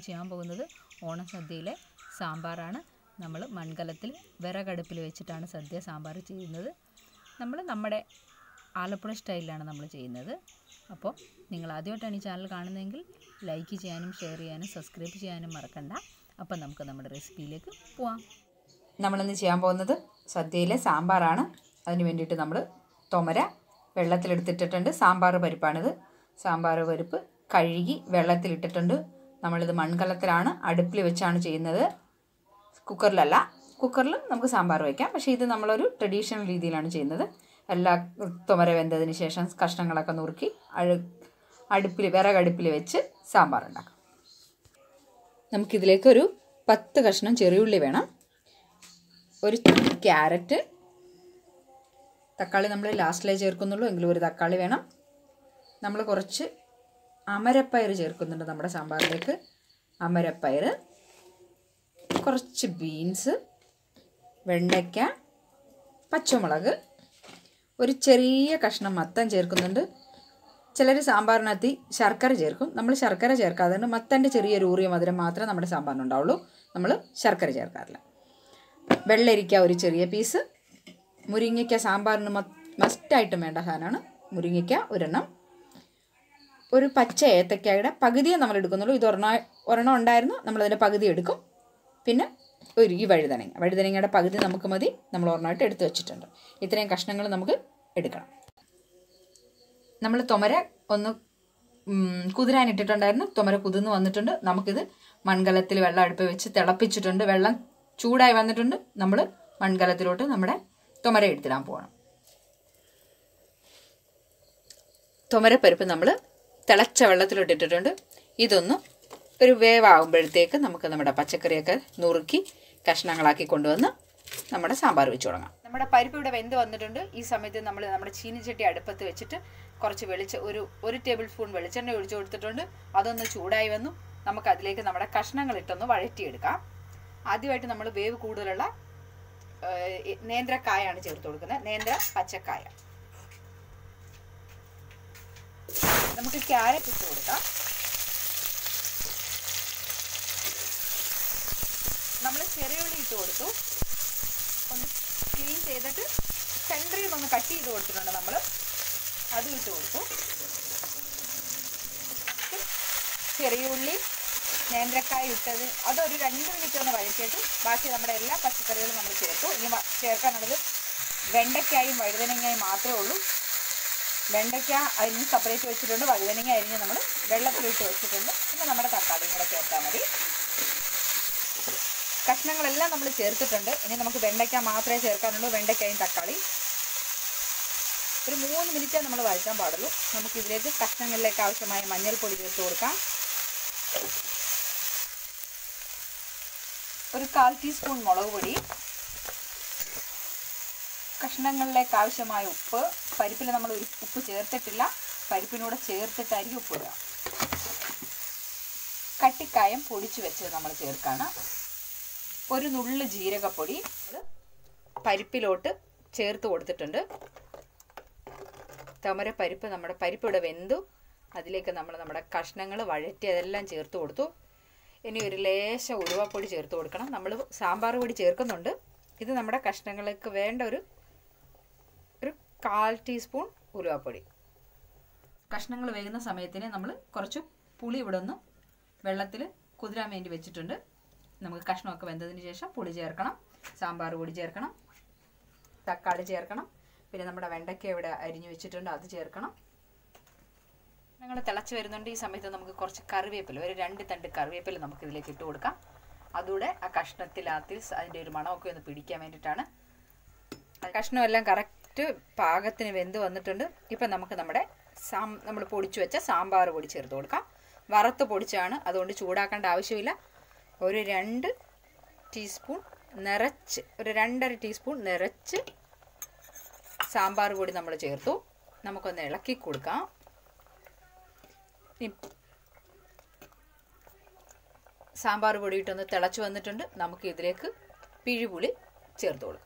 ചെയ്യാൻ പോകുന്നത് ഓണം സദ്യയിലെ സാമ്പാറാണ് നമ്മൾ മൺകലത്തിൽ വിറകടുപ്പിൽ വെച്ചിട്ടാണ് സദ്യ സാമ്പാർ ചെയ്യുന്നത് നമ്മൾ നമ്മുടെ ആലപ്പുഴ സ്റ്റൈലിലാണ് നമ്മൾ ചെയ്യുന്നത് അപ്പോൾ നിങ്ങൾ ആദ്യമായിട്ടാണ് ഈ ചാനൽ കാണുന്നതെങ്കിൽ ലൈക്ക് ചെയ്യാനും ഷെയർ ചെയ്യാനും സബ്സ്ക്രൈബ് ചെയ്യാനും മറക്കണ്ട അപ്പോൾ നമുക്ക് നമ്മുടെ റെസിപ്പിയിലേക്ക് പോവാം നമ്മളിന്ന് ചെയ്യാൻ പോകുന്നത് സദ്യയിലെ സാമ്പാറാണ് അതിന് വേണ്ടിയിട്ട് നമ്മൾ തുമര വെള്ളത്തിലെടുത്തിട്ടിട്ടുണ്ട് സാമ്പാർ പരിപ്പാണിത് സാമ്പാർ പരിപ്പ് കഴുകി വെള്ളത്തിലിട്ടിട്ടുണ്ട് നമ്മളിത് മൺകലത്തിലാണ് അടുപ്പിൽ വെച്ചാണ് ചെയ്യുന്നത് കുക്കറിലല്ല കുക്കറിൽ നമുക്ക് സാമ്പാർ വയ്ക്കാം പക്ഷേ ഇത് നമ്മളൊരു ട്രഡീഷണൽ രീതിയിലാണ് ചെയ്യുന്നത് എല്ലാ തുമര വെന്തതിന് ശേഷം കഷ്ണങ്ങളൊക്കെ നുറുക്കി അഴു അടുപ്പിൽ വിറകടുപ്പിൽ വെച്ച് സാമ്പാർ ഉണ്ടാക്കാം നമുക്കിതിലേക്കൊരു പത്ത് കഷ്ണം ചെറിയുള്ളി വേണം ഒരു ക്യാരറ്റ് തക്കാളി നമ്മൾ ലാസ്റ്റിലേ ചേർക്കുന്നുള്ളൂ എങ്കിലും ഒരു തക്കാളി വേണം നമ്മൾ കുറച്ച് അമരപ്പയർ ചേർക്കുന്നുണ്ട് നമ്മുടെ സാമ്പാറിലേക്ക് അമരപ്പയർ കുറച്ച് ബീൻസ് വെണ്ടയ്ക്ക പച്ചമുളക് ഒരു ചെറിയ കഷ്ണം മത്തൻ ചേർക്കുന്നുണ്ട് ചിലർ സാമ്പാറിനകത്ത് ശർക്കര ചേർക്കും നമ്മൾ ശർക്കര ചേർക്കാതെ മത്തൻ്റെ ചെറിയൊരു ഊറിയ മധുരം മാത്രമേ നമ്മുടെ സാമ്പാറിനുണ്ടാവുള്ളൂ നമ്മൾ ശർക്കര ചേർക്കാറില്ല വെള്ളരിക്ക ഒരു ചെറിയ പീസ് മുരിങ്ങയ്ക്ക സാമ്പാറിന് മസ്റ്റായിട്ടും വേണ്ട സാധനമാണ് മുരിങ്ങയ്ക്ക ഒരെണ്ണം ഒരു പച്ച ഏത്തക്കായുടെ പകുതിയെ നമ്മൾ എടുക്കുന്നുള്ളൂ ഇത് ഒരെണ്ണം ഒരെണ്ണം ഉണ്ടായിരുന്നു നമ്മളതിൻ്റെ പകുതി എടുക്കും പിന്നെ ഒരു ഈ വഴുതനങ്ങ വഴുതനങ്ങയുടെ പകുതി നമുക്ക് മതി നമ്മൾ ഒരെണ്ണമായിട്ട് എടുത്ത് വെച്ചിട്ടുണ്ട് ഇത്രയും കഷ്ണങ്ങൾ നമുക്ക് എടുക്കണം നമ്മൾ തുമര ഒന്ന് കുതിരാനിട്ടിട്ടുണ്ടായിരുന്നു തുമര കുതിർന്ന് വന്നിട്ടുണ്ട് നമുക്കിത് മൺകലത്തിൽ വെള്ളം അടുപ്പ് വെച്ച് തിളപ്പിച്ചിട്ടുണ്ട് വെള്ളം ചൂടായി വന്നിട്ടുണ്ട് നമ്മൾ മൺകലത്തിലോട്ട് നമ്മുടെ തുമര എടുത്തിടാൻ പോകണം തുമരപ്പരിപ്പ് നമ്മൾ തിളച്ച വെള്ളത്തിലോട്ട് ഇട്ടിട്ടുണ്ട് ഇതൊന്ന് ഒരു വേവാകുമ്പോഴത്തേക്ക് നമുക്ക് നമ്മുടെ പച്ചക്കറിയൊക്കെ നുറുക്കി കഷ്ണങ്ങളാക്കി കൊണ്ടുവന്ന് നമ്മുടെ സാമ്പാർ വെച്ച് തുടങ്ങാം നമ്മുടെ പരിപ്പ് ഇവിടെ വെന്ത് വന്നിട്ടുണ്ട് ഈ സമയത്ത് നമ്മൾ നമ്മുടെ ചീനിച്ചട്ടി അടുപ്പത്ത് വെച്ചിട്ട് കുറച്ച് വെളിച്ച ഒരു ഒരു ടേബിൾ സ്പൂൺ വെളിച്ചെണ്ണ ഒഴിച്ചു കൊടുത്തിട്ടുണ്ട് അതൊന്ന് ചൂടായി വന്നു നമുക്ക് അതിലേക്ക് നമ്മുടെ കഷ്ണങ്ങൾ ഇട്ടൊന്ന് വഴറ്റിയെടുക്കാം ആദ്യമായിട്ട് നമ്മൾ വേവ് കൂടുതലുള്ള നേന്ത്രക്കായാണ് ചേർത്ത് കൊടുക്കുന്നത് നേന്ത്ര പച്ചക്കായ നമുക്ക് ക്യാരറ്റ് ഇട്ട് കൊടുക്കാം നമ്മൾ ചെറിയുള്ളി ഇട്ട് കൊടുത്തു ഒന്ന് ക്ലീൻ ചെയ്തിട്ട് സെൻറ്ററിൽ നിന്ന് ഒന്ന് കട്ട് ചെയ്ത് കൊടുത്തിട്ടുണ്ട് നമ്മൾ അതും ഇട്ട് കൊടുത്തു ചെറിയുള്ളി നേന്ത്രക്കായ ഇട്ടത് അതൊരു രണ്ട് മിനിറ്റ് ഒന്ന് വഴറ്റിയിട്ട് ബാക്കി നമ്മുടെ എല്ലാ പച്ചക്കറികളും നമ്മൾ ചേർത്തു ഇനി ചേർക്കാനുള്ളത് വെണ്ടയ്ക്കായും വഴുതനങ്ങയും മാത്രമേ ഉള്ളൂ വെണ്ടയ്ക്ക അരിഞ്ഞ് സെപ്പറേറ്റ് വെച്ചിട്ടുണ്ട് വഴുതനങ്ങ അരിഞ്ഞ് നമ്മൾ വെള്ളത്തിലിട്ട് വെച്ചിട്ടുണ്ട് പിന്നെ നമ്മുടെ തക്കാളിയും കൂടെ ചേർത്താൽ മതി കഷ്ണങ്ങളെല്ലാം നമ്മൾ ചേർത്തിട്ടുണ്ട് ഇനി നമുക്ക് വെണ്ടയ്ക്ക മാത്രമേ ചേർക്കാനുള്ളൂ വെണ്ടയ്ക്കയും തക്കാളി ഒരു മൂന്ന് മിനിറ്റേ നമ്മൾ വഴറ്റാൻ പാടുള്ളൂ നമുക്ക് ഇതിലേക്ക് കഷ്ണങ്ങളിലേക്ക് ആവശ്യമായ മഞ്ഞൾപ്പൊടി ചേർത്ത് കൊടുക്കാം ഒരു കാൽ ടീസ്പൂൺ മുളക് പൊടി കഷ്ണങ്ങളിലേക്ക് ആവശ്യമായ ഉപ്പ് പരിപ്പിൽ നമ്മൾ ഉപ്പ് ചേർത്തിട്ടില്ല പരിപ്പിനൂടെ ചേർത്തിട്ടായിരിക്കും ഉപ്പ് ഇടുക കട്ടിക്കായം പൊടിച്ചു വെച്ചത് നമ്മൾ ചേർക്കാണ് ഒരു നുള്ളു ജീരകപ്പൊടി പരിപ്പിലോട്ട് ചേർത്ത് കൊടുത്തിട്ടുണ്ട് തമര പരിപ്പ് നമ്മുടെ പരിപ്പ് ഇവിടെ വെന്തു അതിലേക്ക് നമ്മൾ നമ്മുടെ കഷ്ണങ്ങൾ വഴറ്റി അതെല്ലാം ചേർത്ത് കൊടുത്തു ഇനി ഒരു ലേശ ഉലുവപ്പൊടി ചേർത്ത് കൊടുക്കണം നമ്മൾ സാമ്പാർ പൊടി ചേർക്കുന്നുണ്ട് ഇത് നമ്മുടെ കഷ്ണങ്ങൾക്ക് വേണ്ട ഒരു ഒരു കാൽ ടീസ്പൂൺ ഉലുവപ്പൊടി കഷ്ണങ്ങൾ വേകുന്ന സമയത്തിന് നമ്മൾ കുറച്ച് പുളി ഇവിടെ ഒന്ന് വെള്ളത്തിൽ കുതിരാൻ വേണ്ടി വെച്ചിട്ടുണ്ട് നമുക്ക് കഷ്ണമൊക്കെ വെന്തതിന് ശേഷം പുളി ചേർക്കണം സാമ്പാർ പൊടി ചേർക്കണം തക്കാളി ചേർക്കണം പിന്നെ നമ്മുടെ വെണ്ടയ്ക്ക ഇവിടെ അരിഞ്ഞു വെച്ചിട്ടുണ്ട് അത് ചേർക്കണം ഞങ്ങൾ തിളച്ച് വരുന്നുണ്ട് ഈ സമയത്ത് നമുക്ക് കുറച്ച് കറിവേപ്പില ഒരു രണ്ട് തണ്ട് കറിവേപ്പില നമുക്ക് ഇതിലേക്ക് ഇട്ട് കൊടുക്കാം അതുകൂടെ ആ കഷ്ണത്തിലാത്തിൽ അതിൻ്റെ ഒരു മണമൊക്കെ ഒന്ന് പിടിക്കാൻ വേണ്ടിയിട്ടാണ് കഷ്ണമെല്ലാം കറക്റ്റ് പാകത്തിന് വെന്ത് വന്നിട്ടുണ്ട് ഇപ്പം നമുക്ക് നമ്മുടെ സാം നമ്മൾ പൊടിച്ചു വെച്ച സാമ്പാർ പൊടി ചേർത്ത് കൊടുക്കാം വറുത്ത് പൊടിച്ചാണ് അതുകൊണ്ട് ചൂടാക്കേണ്ട ആവശ്യമില്ല ഒരു രണ്ട് ടീസ്പൂൺ നിറച്ച് ഒരു രണ്ടര ടീസ്പൂൺ നിറച്ച് സാമ്പാർ പൊടി നമ്മൾ ചേർത്തു നമുക്കൊന്ന് ഇളക്കി കൊടുക്കാം സാമ്പാർ പൊടി ഇട്ടൊന്ന് തിളച്ച് വന്നിട്ടുണ്ട് നമുക്ക് ഇതിലേക്ക് പിഴിപുളി ചേർത്ത് കൊടുക്കാം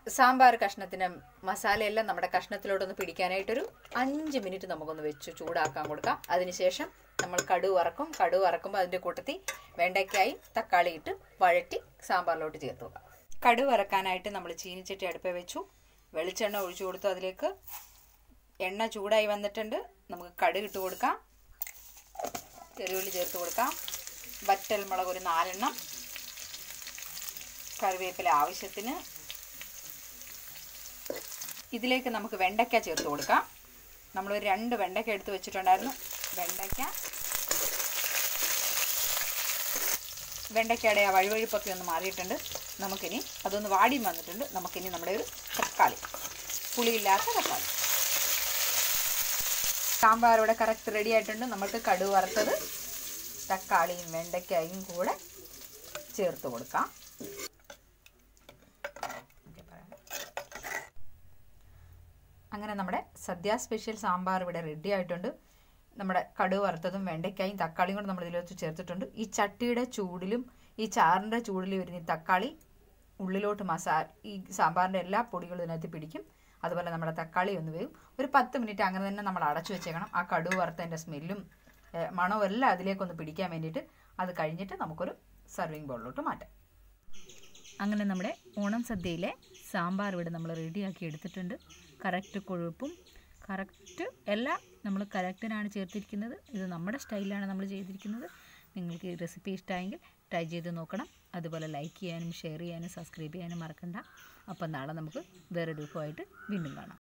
സാമ്പാർ കഷ്ണത്തിന് മസാലയെല്ലാം നമ്മുടെ കഷ്ണത്തിലോട്ടൊന്ന് പിടിക്കാനായിട്ടൊരു അഞ്ച് മിനിറ്റ് നമുക്കൊന്ന് വെച്ച് ചൂടാക്കാൻ കൊടുക്കാം അതിനുശേഷം നമ്മൾ കടുവ് വറക്കും കടുവ് വറക്കുമ്പോൾ അതിൻ്റെ കൂട്ടത്തിൽ വെണ്ടയ്ക്കായി തക്കാളി ഇട്ട് വഴറ്റി സാമ്പാറിലോട്ട് ചേർത്ത് വെക്കാം കടുവ് വറക്കാനായിട്ട് നമ്മൾ ചീനിച്ചട്ടി അടുപ്പേ വെച്ചു വെളിച്ചെണ്ണ ഒഴിച്ചു കൊടുത്തു അതിലേക്ക് എണ്ണ ചൂടായി വന്നിട്ടുണ്ട് നമുക്ക് കടുക് ഇട്ട് കൊടുക്കാം ചെറിയുള്ളി ചേർത്ത് കൊടുക്കാം വറ്റൽ മുളക് ഒരു നാലെണ്ണം കറിവേപ്പില ആവശ്യത്തിന് ഇതിലേക്ക് നമുക്ക് വെണ്ടയ്ക്ക ചേർത്ത് കൊടുക്കാം നമ്മളൊരു രണ്ട് വെണ്ടയ്ക്ക എടുത്ത് വെച്ചിട്ടുണ്ടായിരുന്നു വെണ്ടയ്ക്ക വെണ്ടയ്ക്കയുടെ ആ വഴുവഴുപ്പൊക്കെ ഒന്ന് മാറിയിട്ടുണ്ട് നമുക്കിനി അതൊന്ന് വാടിയും വന്നിട്ടുണ്ട് നമുക്കിനി നമ്മുടെ ഒരു തക്കാളി പുളിയില്ലാത്ത തക്കാളി സാമ്പാർ ഇവിടെ കറക്റ്റ് റെഡി ആയിട്ടുണ്ട് നമുക്ക് കടുവ് വറുത്തത് തക്കാളിയും വെണ്ടയ്ക്കായും കൂടെ ചേർത്ത് കൊടുക്കാം അങ്ങനെ നമ്മുടെ സദ്യ സ്പെഷ്യൽ സാമ്പാർ ഇവിടെ റെഡി ആയിട്ടുണ്ട് നമ്മുടെ കടുവ് വറുത്തതും വെണ്ടയ്ക്കായും തക്കാളിയും കൂടെ നമ്മൾ ഇതിലോട്ട് ചേർത്തിട്ടുണ്ട് ഈ ചട്ടിയുടെ ചൂടിലും ഈ ചാറിൻ്റെ ചൂടിലും വരുന്ന ഈ തക്കാളി ഉള്ളിലോട്ട് മസാല ഈ സാമ്പാറിൻ്റെ എല്ലാ പൊടികളും ഇതിനകത്ത് പിടിക്കും അതുപോലെ നമ്മുടെ തക്കാളി ഒന്ന് വേവും ഒരു പത്ത് മിനിറ്റ് അങ്ങനെ തന്നെ നമ്മൾ അടച്ചു വെച്ചേക്കണം ആ കടുവ് വറുത്തതിൻ്റെ സ്മെല്ലും ഏഹ്, മണവും എല്ലാം അതിലേക്കൊന്ന് പിടിക്കാൻ വേണ്ടിയിട്ട് അത് കഴിഞ്ഞിട്ട് നമുക്കൊരു സർവിങ് ബൗളിലോട്ട് മാറ്റാം അങ്ങനെ നമ്മുടെ ഓണം സദ്യയിലെ സാമ്പാർ ഇവിടെ നമ്മൾ റെഡിയാക്കി എടുത്തിട്ടുണ്ട് കറക്റ്റ് കൊഴുപ്പും കറക്റ്റ് എല്ലാം നമ്മൾ കറക്റ്റിനാണ് ചേർത്തിരിക്കുന്നത് ഇത് നമ്മുടെ സ്റ്റൈലിലാണ് നമ്മൾ ചെയ്തിരിക്കുന്നത് നിങ്ങൾക്ക് ഈ റെസിപ്പി ഇഷ്ടമായെങ്കിൽ ട്രൈ ചെയ്ത് നോക്കണം അതുപോലെ ലൈക്ക് ചെയ്യാനും ഷെയർ ചെയ്യാനും സബ്സ്ക്രൈബ് ചെയ്യാനും മറക്കണ്ട അപ്പം നാളെ നമുക്ക് വേറെ രൂപമായിട്ട് വീണ്ടും കാണാം